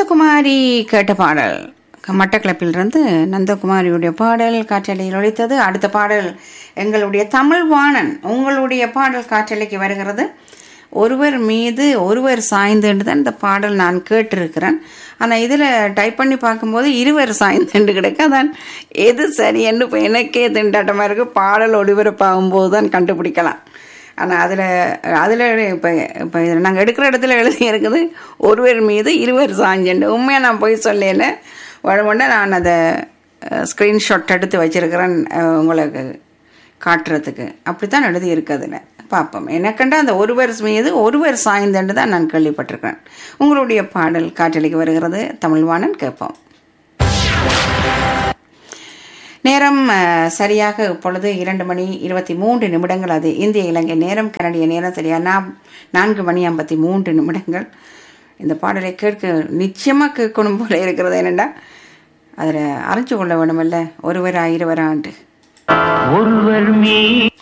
நந்தகுமாரி கேட்ட பாடல் மட்டக்களப்பிலிருந்து நந்தகுமாரியுடைய பாடல் காற்றலையில் ஒழித்தது அடுத்த பாடல் எங்களுடைய தமிழ் வாணன் உங்களுடைய பாடல் காற்றலைக்கு வருகிறது ஒருவர் மீது ஒருவர் சாய்ந்துன்னு தான் இந்த பாடல் நான் கேட்டிருக்கிறேன் ஆனால் இதில் டைப் பண்ணி பார்க்கும்போது இருவர் சாய்ந்துண்டு கிடக்கு அதான் எது சரி என்று இப்போ எனக்கே திண்டாட்டமாக இருக்குது பாடல் ஒளிபரப்பாகும்போது தான் கண்டுபிடிக்கலாம் ஆனால் அதில் அதில் இப்போ இப்போ இதில் நாங்கள் எடுக்கிற இடத்துல எழுதி இருக்குது ஒருவர் மீது இருவர் சாஞ்சண்டு உண்மையாக நான் போய் சொல்லேன்னு வழமுண்ட நான் அதை ஸ்க்ரீன்ஷாட் எடுத்து வச்சிருக்கிறேன் அஹ், உங்களுக்கு காட்டுறதுக்கு அப்படித்தான் எழுதி இருக்கு அதில் பார்ப்போம் எனக்கண்டா அந்த ஒருவர் மீது ஒருவர் சாய்ந்தண்டு தான் நான் கேள்விப்பட்டிருக்கிறேன் உங்களுடைய பாடல் காற்றலைக்கு வருகிறது தமிழ்வாணன் கேட்போம் நேரம் அஹ், சரியாக இப்பொழுது இரண்டு மணி இருபத்தி மூன்று நிமிடங்கள் அது இந்திய இலங்கை நேரம் கனடிய நேரம் சரியா நான் நான்கு மணி ஐம்பத்தி மூன்று நிமிடங்கள் இந்த பாடலை கேட்க நிச்சயமாக கேட்கணும் போல இருக்கிறது என்னடா அதில் அறிஞ்சு கொள்ள வேணுமல்ல ஒருவரா இருவராண்டு ஒருவர் மீ